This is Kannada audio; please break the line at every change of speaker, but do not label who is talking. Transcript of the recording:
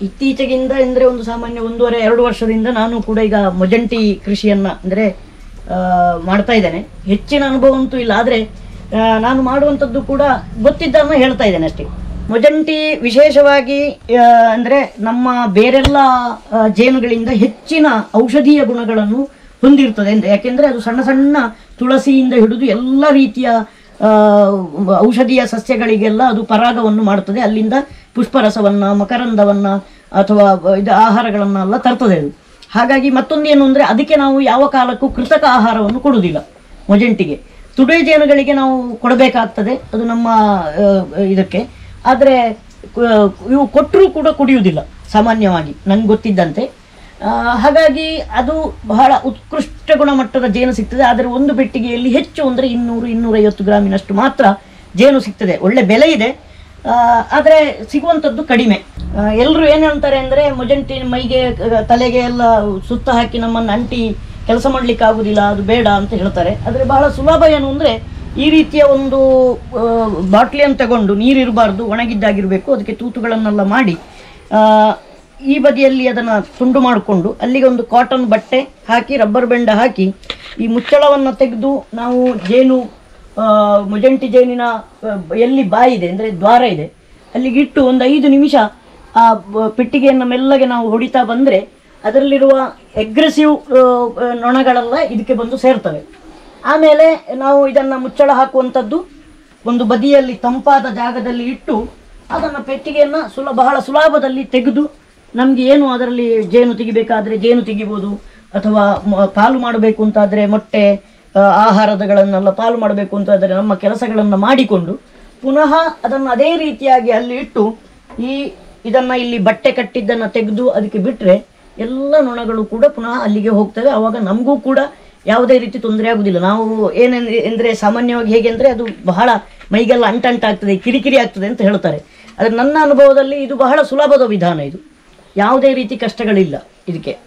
ಇತ್ತೀಚೆಗಿಂದ ಅಂದರೆ ಒಂದು ಸಾಮಾನ್ಯ ಒಂದೂವರೆ ಎರಡು ವರ್ಷದಿಂದ ನಾನು ಕೂಡ ಈಗ ಮೊಜಂಟಿ ಕೃಷಿಯನ್ನ ಅಂದರೆ ಮಾಡ್ತಾ ಇದ್ದೇನೆ ಹೆಚ್ಚಿನ ಅನುಭವ ಅಂತೂ ಇಲ್ಲ ಆದರೆ ನಾನು ಮಾಡುವಂಥದ್ದು ಕೂಡ ಗೊತ್ತಿದ್ದನ್ನು ಹೇಳ್ತಾ ಇದ್ದೇನೆ ಅಷ್ಟೇ ಮೊಜಂಟಿ ವಿಶೇಷವಾಗಿ ಆ, ಅಂದರೆ ನಮ್ಮ ಬೇರೆಲ್ಲ ಆ, ಜೇನುಗಳಿಂದ ಹೆಚ್ಚಿನ ಔಷಧೀಯ ಗುಣಗಳನ್ನು ಹೊಂದಿರ್ತದೆ ಅಂತ ಯಾಕೆಂದರೆ ಅದು ಸಣ್ಣ ಸಣ್ಣ ತುಳಸಿಯಿಂದ ಹಿಡಿದು ಎಲ್ಲ ರೀತಿಯ ಆ, ಔಷಧೀಯ ಸಸ್ಯಗಳಿಗೆಲ್ಲ ಅದು ಪರಾಗವನ್ನು ಮಾಡುತ್ತದೆ ಅಲ್ಲಿಂದ ಪುಷ್ಪರಸವನ್ನ ಮಕರಂದವನ್ನ ಅಥವಾ ಇದು ಆಹಾರಗಳನ್ನೆಲ್ಲ ತರ್ತದೆ ಅದು ಹಾಗಾಗಿ ಮತ್ತೊಂದು ಏನು ಅಂದರೆ ಅದಕ್ಕೆ ನಾವು ಯಾವ ಕಾಲಕ್ಕೂ ಕೃತಕ ಆಹಾರವನ್ನು ಕೊಡುವುದಿಲ್ಲ ಮೊಜೆಂಟಿಗೆ ತುಡೆ ಜೇನುಗಳಿಗೆ ನಾವು ಕೊಡಬೇಕಾಗ್ತದೆ ಅದು ನಮ್ಮ ಆ, ಇದಕ್ಕೆ ಆದರೆ ಇವು ಕೊಟ್ಟರೂ ಕೂಡ ಕುಡಿಯುವುದಿಲ್ಲ ಸಾಮಾನ್ಯವಾಗಿ ನಂಗೆ ಗೊತ್ತಿದ್ದಂತೆ ಆ, ಹಾಗಾಗಿ ಅದು ಬಹಳ ಉತ್ಕೃಷ್ಟ ಗುಣಮಟ್ಟದ ಜೇನು ಸಿಗ್ತದೆ ಆದರೆ ಒಂದು ಪೆಟ್ಟಿಗೆಯಲ್ಲಿ ಹೆಚ್ಚು ಅಂದರೆ ಇನ್ನೂರು ಇನ್ನೂರೈವತ್ತು ಗ್ರಾಮಿನಷ್ಟು ಮಾತ್ರ ಜೇನು ಸಿಗ್ತದೆ ಒಳ್ಳೆ ಬೆಲೆ ಇದೆ ಆದರೆ ಸಿಗುವಂಥದ್ದು ಕಡಿಮೆ ಎಲ್ಲರೂ ಏನು ಹೇಳ್ತಾರೆ ಅಂದರೆ ಮೊಜಂಟಿ ಮೈಗೆ ಆ, ತಲೆಗೆ ಎಲ್ಲ ಸುತ್ತ ಹಾಕಿ ನಮ್ಮನ್ನು ಅಂಟಿ ಕೆಲಸ ಮಾಡಲಿಕ್ಕೆ ಆಗುದಿಲ್ಲ ಅದು ಬೇಡ ಅಂತ ಹೇಳ್ತಾರೆ ಆದರೆ ಬಹಳ ಸುಲಭ ಏನು ಅಂದರೆ ಈ ರೀತಿಯ ಒಂದು ಬಾಟ್ಲಿಯನ್ನು ತಗೊಂಡು ನೀರಿರಬಾರ್ದು ಒಣಗಿದ್ದಾಗಿರಬೇಕು ಅದಕ್ಕೆ ತೂತುಗಳನ್ನೆಲ್ಲ ಮಾಡಿ ಆ, ಈ ಬದಿಯಲ್ಲಿ ಅದನ್ನು ತುಂಡು ಮಾಡಿಕೊಂಡು ಅಲ್ಲಿಗೆ ಒಂದು ಕಾಟನ್ ಬಟ್ಟೆ ಹಾಕಿ ರಬ್ಬರ್ ಬೆಂಡ ಹಾಕಿ ಈ ಮುಚ್ಚಳವನ್ನು ತೆಗೆದು ನಾವು ಜೇನು ಆ, ಮುಜಂಟಿ ಜೇನಿನ ಆ, ಎಲ್ಲಿ ಬಾಯಿ ಇದೆ ಅಂದರೆ ದ್ವಾರ ಇದೆ ಅಲ್ಲಿಗೆ ಇಟ್ಟು ಒಂದು ಐದು ನಿಮಿಷ ಆ ಬ- ಪೆಟ್ಟಿಗೆಯನ್ನು ಮೆಲ್ಲಗೆ ನಾವು ಹೊಡಿತಾ ಬಂದರೆ ಅದರಲ್ಲಿರುವ ಎಗ್ರೆಸಿವ್ ನೊಣಗಳೆಲ್ಲ ಇದಕ್ಕೆ ಬಂದು ಸೇರ್ತವೆ ಆಮೇಲೆ ನಾವು ಇದನ್ನು ಮುಚ್ಚಳ ಹಾಕುವಂಥದ್ದು ಒಂದು ಬದಿಯಲ್ಲಿ ತಂಪಾದ ಜಾಗದಲ್ಲಿ ಇಟ್ಟು ಅದನ್ನು ಪೆಟ್ಟಿಗೆಯನ್ನು ಸುಲ ಬಹಳ ಸುಲಭದಲ್ಲಿ ತೆಗೆದು ನಮಗೆ ಏನು ಅದರಲ್ಲಿ ಜೇನು ತೆಗಿಬೇಕಾದ್ರೆ ಜೇನು ತೆಗಿಬೋದು ಅಥವಾ ಮ- ಪಾಲು ಮಾಡಬೇಕು ಅಂತಾದರೆ ಮೊಟ್ಟೆ ಆ, ಆಹಾರದಗಳನ್ನೆಲ್ಲ ಪಾಲು ಮಾಡಬೇಕು ಅಂತಾದರೆ ನಮ್ಮ ಕೆಲಸಗಳನ್ನು ಮಾಡಿಕೊಂಡು ಪುನಃ ಅದನ್ನು ಅದೇ ರೀತಿಯಾಗಿ ಅಲ್ಲಿ ಇಟ್ಟು ಈ ಇದನ್ನು ಇಲ್ಲಿ ಬಟ್ಟೆ ಕಟ್ಟಿದ್ದನ್ನು ತೆಗೆದು ಅದಕ್ಕೆ ಬಿಟ್ಟರೆ ಎಲ್ಲ ನೊಣಗಳು ಕೂಡ ಪುನಃ ಅಲ್ಲಿಗೆ ಹೋಗ್ತವೆ ಆವಾಗ ನಮಗೂ ಕೂಡ ಯಾವುದೇ ರೀತಿ ತೊಂದರೆ ಆಗುದಿಲ್ಲ ನಾವು ಏನೆಂದ್ರೆ ಅಂದರೆ ಸಾಮಾನ್ಯವಾಗಿ ಹೇಗೆ ಅಂದರೆ ಅದು ಬಹಳ ಮೈಗೆಲ್ಲ ಅಂಟಂಟಾಗ್ತದೆ ಕಿರಿಕಿರಿ ಆಗ್ತದೆ ಅಂತ ಹೇಳ್ತಾರೆ ಆದರೆ ನನ್ನ ಅನುಭವದಲ್ಲಿ ಇದು ಬಹಳ ಸುಲಭದ ವಿಧಾನ ಇದು ಯಾವುದೇ ರೀತಿ ಕಷ್ಟಗಳಿಲ್ಲ ಇದಕ್ಕೆ